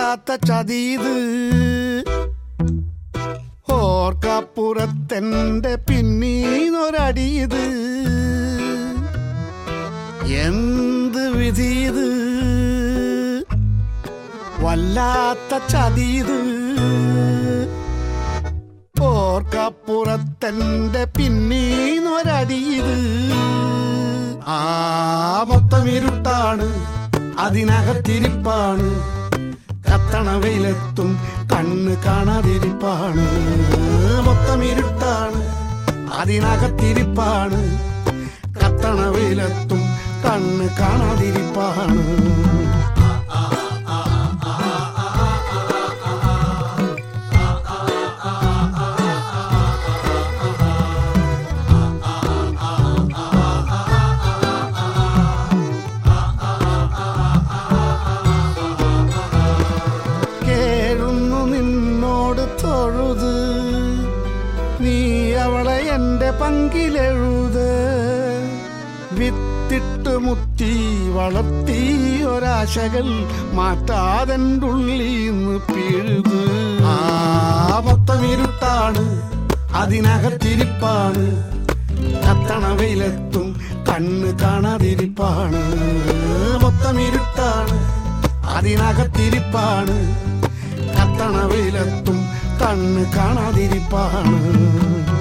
വല്ലാത്ത ചതീത് ഓർക്കപ്പുറത്തെന്റെ പിന്നീന്നൊരടിയത് എന്ത് വിധിയത് വല്ലാത്ത ചതീത് ഓർക്കപ്പുറത്തെന്റെ പിന്നീന്നൊരടിയത് ആ മൊത്തം ഇരുട്ടാണ് അതിനകത്തിരിപ്പാണ് കത്തണ വെയിലെത്തും കണ്ണ് കാണാതിരിപ്പാണ് മൊത്തം ഇരുട്ടാണ് അതിനകത്തിരിപ്പാണ് കത്തണ വെയിലെത്തും കണ്ണ് കാണാതിരിപ്പാണ് കേഴുന്നു നിന്നോട് തൊഴുത് നീ അവളെ എന്റെ പങ്കിലെഴുത് വിത്തിട്ട് മുത്തി വളർത്തി ഒരാശകൾ മാറ്റാതെൻ്റെ ഉള്ളീന്ന് പിഴുത് ആ മൊത്തം ഇരുട്ടാണ് അതിനകത്തിരിപ്പാണ് കത്തണ വെയിലെത്തും കണ്ണ് കാണാതിരിപ്പാണ് മൊത്തം ഇരുട്ടാണ് അതിനകത്തിരിപ്പാണ് കത്തണ വെയിലെത്തും കണ്ണ് കാണാതിരിപ്പാണ്